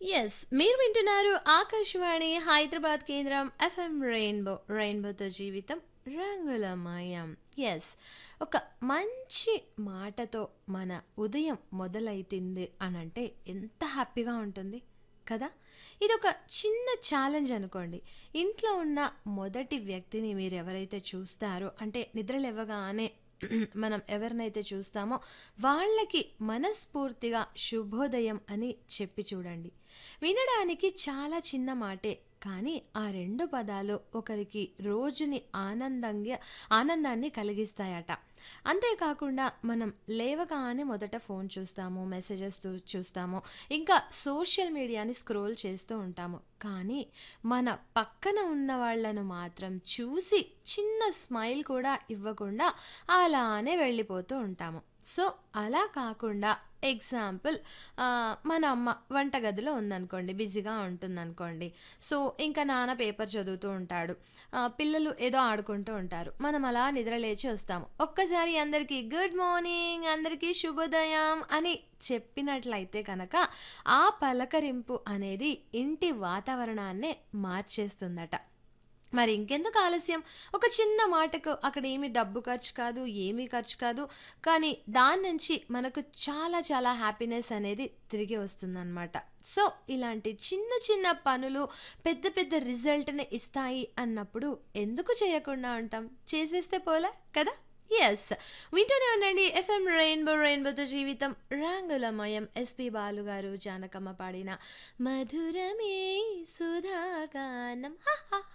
yes మీరు వింటున్నారు ఆకాశవాణి హైదరాబాద్ కేంద్రం ఎఫ్ఎం రెయిన్బో రెయిన్బోతో జీవితం రంగులమయం ఎస్ ఒక మంచి మాటతో మన ఉదయం మొదలైతుంది అని అంటే ఎంత హ్యాపీగా ఉంటుంది కదా ఇది ఒక చిన్న ఛాలెంజ్ అనుకోండి ఇంట్లో ఉన్న మొదటి వ్యక్తిని మీరు ఎవరైతే చూస్తారో అంటే నిద్రలేవగానే మనం ఎవరినైతే చూస్తామో వాళ్ళకి మనస్ఫూర్తిగా శుభోదయం అని చెప్పి చూడండి వినడానికి చాలా చిన్న మాటే కానీ ఆ రెండు పదాలు ఒకరికి రోజుని ఆనందంగా ఆనందాన్ని కలిగిస్తాయట అంతేకాకుండా మనం లేవగానే మొదట ఫోన్ చూస్తాము మెసేజెస్ చూస్తాము ఇంకా సోషల్ మీడియాని స్క్రోల్ చేస్తూ ఉంటాము కానీ మన పక్కన ఉన్న వాళ్ళను మాత్రం చూసి చిన్న స్మైల్ కూడా ఇవ్వకుండా అలానే వెళ్ళిపోతూ ఉంటాము సో అలా కాకుండా ఎగ్జాంపుల్ మన అమ్మ వంటగదిలో ఉందనుకోండి బిజీగా ఉంటుందనుకోండి సో ఇంకా నాన్న పేపర్ చదువుతూ ఉంటాడు ఆ, పిల్లలు ఏదో ఆడుకుంటూ ఉంటారు మనం అలా నిద్రలేచి వస్తాము ఒక్కసారి అందరికీ గుడ్ మార్నింగ్ అందరికీ శుభోదయం అని చెప్పినట్లయితే కనుక ఆ పలకరింపు అనేది ఇంటి వాతావరణాన్నే మార్చేస్తుందట మరి ఇంకెందుకు ఆలస్యం ఒక చిన్న మాటకు అక్కడ ఏమి డబ్బు ఖర్చు కాదు ఏమీ ఖర్చు కాదు కానీ దాని నుంచి మనకు చాలా చాలా హ్యాపీనెస్ అనేది తిరిగి వస్తుందన్నమాట సో ఇలాంటి చిన్న చిన్న పనులు పెద్ద పెద్ద రిజల్ట్ని ఇస్తాయి అన్నప్పుడు ఎందుకు చేయకుండా ఉంటాం చేసేస్తే పోలా కదా ఎస్ వింటూనే ఉండండి ఎఫ్ఎం రెయిన్బో రెయిన్బోతో జీవితం రంగులమయం ఎస్పి బాలు గారు జానకమ్మ పాడిన మధురమే సుధాగానం హా హా హా